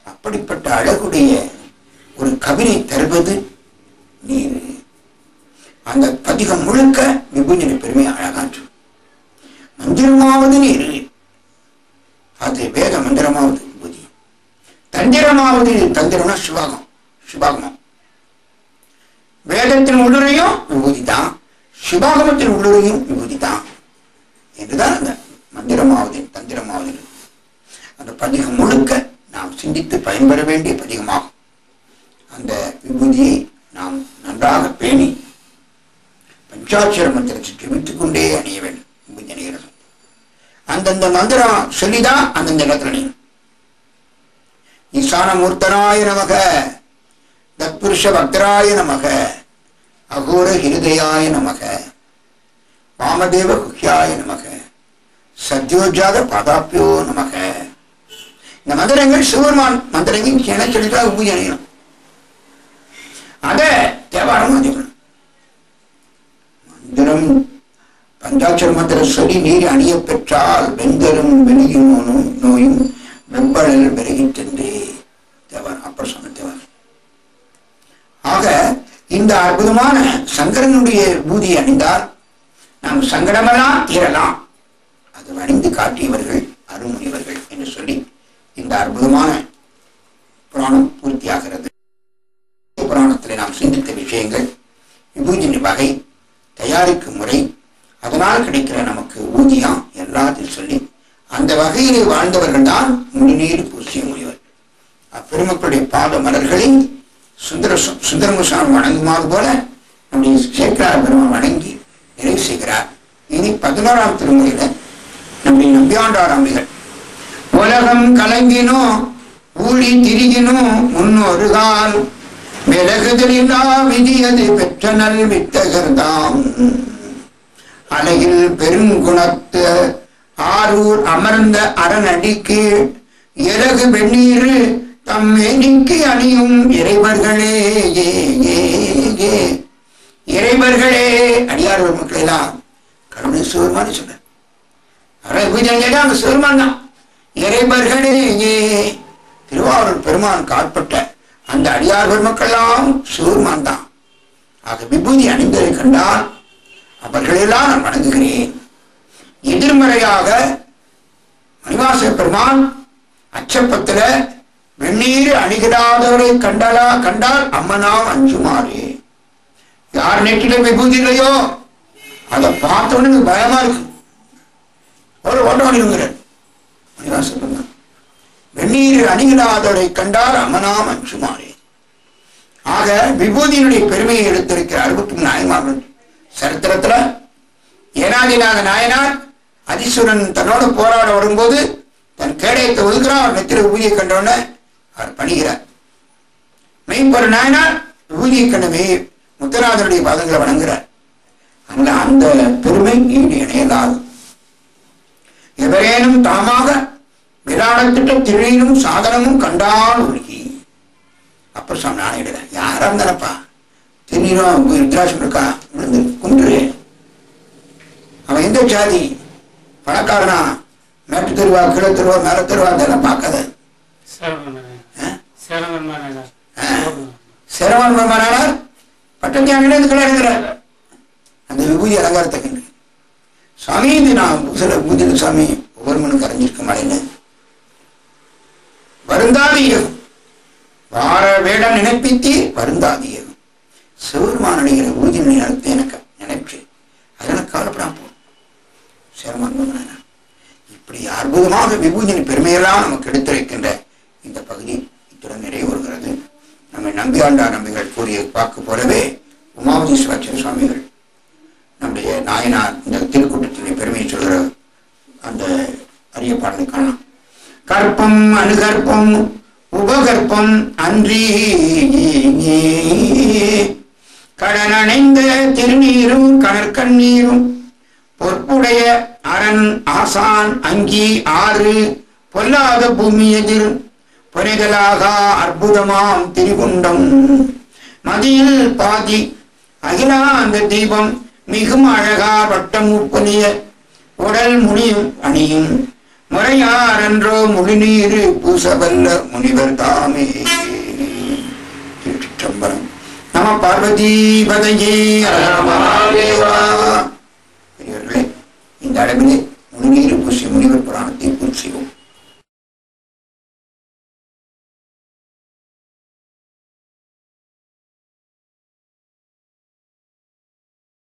அப்படிப்பட்ட அழகுடைய ஒரு கவினை தருவது நீர் அந்த பதிகம் முழுக்க விபூஜனை பெருமை அழகாற்று மந்திரமாவது நீர் அது வேத மந்திரமாவது விபூதி தந்திரமாவது தந்திரம்னா சிவாகம் சிவாகமம் வேதத்தின் உள்ளுரையும் விபூதி தான் சிவாகமத்தின் உள்ளுரையும் விபூதி தான் என்றுதான் அந்த மந்திரமாவது தந்திரமாவது அந்த பதிகம் முழுக்க நாம் சிந்தித்து பயன்பெற வேண்டிய பதிகமாகும் அந்த விபூதியை நாம் நன்றாக பேணி பஞ்சாட்சர மந்திரத்தை ஜெபித்துக் கொண்டே அணிய வேண்டும் விபூதி அணிகிறது அந்தந்த மந்திரம் சொல்லிதான் அந்தந்த இடத்துல அணியணும் ஈசானமூர்த்தனாய நமக தத்புருஷ பக்தராய நமக அகோர ஹிருதயாய நமக வாமதேவ குஹ்யாய நமக சத்யோஜாத பாதாப்பியோ நமக இந்த மந்திரங்கள் சிவருமான் மந்திரங்கள் கிணச்செடுத்தா பூஜை அணியணும் அத தேவாரம் அதிகணும் மந்திரம் பஞ்சாட்சர மந்திர சொல்லி நீர் அணிய பெற்றால் வெந்தரும் வெளுகின் நோயும் நோயும் வெம்பழல் பெருகின் சென்றே தேவாரம் அப்புறம் சொன்ன தேவாரம் ஆக இந்த அற்புதமான சங்கரனுடைய பூதி அணிந்தால் நாம் சங்கடமெல்லாம் தீரலாம் அது அணிந்து காட்டியவர்கள் அருமுனிவர்கள் என்று சொல்லி இந்த அற்புதமான புராணம் பூர்த்தியாகிறது புராணத்தில் நாம் சிந்தித்த விஷயங்கள் விபூஜின் வகை தயாரிக்கும் முறை அதனால் கிடைக்கிற நமக்கு ஊதியம் எல்லாத்தையும் சொல்லி அந்த வகையிலே வாழ்ந்தவர்கள் தான் முழுநீர் பூசிய முனிவர் அப்பெருமக்களுடைய பாத மலர்களை சுந்தர சுந்தரமுசாமி வணங்குமாறு போல நம்முடைய சேக்கரார பெருமான் வணங்கி நிறைவு செய்கிறார் இனி பதினோராம் திருமுறையில நம்முடைய நம்பியாண்டார் அம்பிகள் உலகம் கலங்கினோ ஊழி திரிகினோ முன்னொரு கால் விலகுதலில்லா விதியது பெற்ற நல் வித்தகர்தாம் அலையில் பெருங்குணத்து ஆரூர் அமர்ந்த அரணடிக்கு இறகு வெந்நீர் தம் மேனிக்கு அணியும் இறைவர்களே ஏ ஏ ஏ இறைவர்களே அடியார்கள் மக்களெல்லாம் கருணை சிவருமானு சொன்னார் அவரை பூஜை கேட்டா அந்த சிவருமான் தான் இறைவர்களே ஏ திருவாரூர் பெருமான் காட்பட்ட அந்த அடியார்கள் மக்கள்லாம் சிவருமான் தான் ஆக விபூதி அணிந்ததை கண்டால் அவர்களெல்லாம் நான் வணங்குகிறேன் எதிர்மறையாக மணிவாச பெருமான் அச்சப்பத்துல வெந்நீர் அணிகிறாதவரை கண்டாலா கண்டால் அம்மனாம் அஞ்சுமாறு யார் நெற்றில விபூதி இல்லையோ அதை பார்த்த உடனே எனக்கு பயமா இருக்கு ஒரு ஓட்டம் அணிவுங்கிறார் மணிவாச பெருமான் வெந்நீர் அணிகிறாதவரை கண்டால் அம்மனாம் அஞ்சுமாறு ஆக விபூதியினுடைய பெருமையை எடுத்திருக்கிற அறுபத்தி நாயன்மார்கள் சரித்திரத்துல ஏனாதிநாத நாயனார் அதிசுரன் தன்னோடு போராட வரும்போது தன் கேடயத்தை ஒதுக்குறான் அவர் நெத்திர ஊதியை கண்டவுடனே அவர் பணிகிறார் மெய்ப்பொரு நாயனார் ஊதியை கண்டமே முத்தராஜனுடைய பாதங்களை வணங்குகிறார் அந்த அந்த பெருமை ஈடு இணையலாது எவரேனும் தாமாக விராடத்திட்ட திழினும் சாதனமும் கண்டால் ஒழுகி அப்ப சொன்ன நாளையிட யாரா இருந்தானப்பா திருநீரும் ருத்ராட்சம் இருக்கா விழுந்து கும்பிடு அவன் எந்த ஜாதி பணக்காரனா மேட்டு தெருவா கீழே தெருவா மேல தெருவா அதெல்லாம் பார்க்காத சிரவன் பெருமானார் பட்டத்தியானிலிருந்து கீழே இருக்கிறார் அந்த விபூதி அலங்காரத்தை கண்டு சுவாமி இது நான் சில பூஜை சுவாமி ஒவ்வொரு மனுக்கு அறிஞ்சிருக்க மாட்டேன்னு வருந்தாதியகம் வார வேடம் நினைப்பித்தி வருந்தாதியகம் சிவருமானுடைய ஊதி நினைத்து எனக்கு நினைச்சு அதனால் கவலைப்படாம போ சிரமம் இப்படி அற்புதமாக விபூஜனை பெருமையெல்லாம் நமக்கு எடுத்துரைக்கின்ற இந்த பகுதி இத்துடன் நிறைவுறுகிறது நம்மை நம்பியாண்டார் நம்பிகள் கூறிய வாக்கு போலவே உமாவதி சிவாச்சாரிய சுவாமிகள் நம்முடைய நாயனார் இந்த திருக்கூட்டத்தினுடைய பெருமையை சொல்கிற அந்த அரிய பாடலை காணலாம் கற்பம் அணுகற்பம் உபகற்பம் அன்றி கடனடைந்த திருநீரும் கடற்கண்ணீரும் பொற்புடைய அரண் ஆசான் அங்கி ஆறு பொல்லாத பூமி எதிர் புரிதலாக அற்புதமாம் திரிகுண்டம் மதியில் பாதி அகிலா அந்த தீபம் மிகும் அழகா வட்டம் உப்புனிய உடல் முடியும் அணியும் முறை மறையார் என்றோ முழுநீர் பூசவல்ல முனிவர் தாமே திருச்சிற்றம்பலம் நம பார்வதி பதையே மகாதேவா பெரியவர்களே இந்த அளவிலே முழுநீர் பூசி முனிவர் புராணத்தை பூர்த்தி செய்வோம்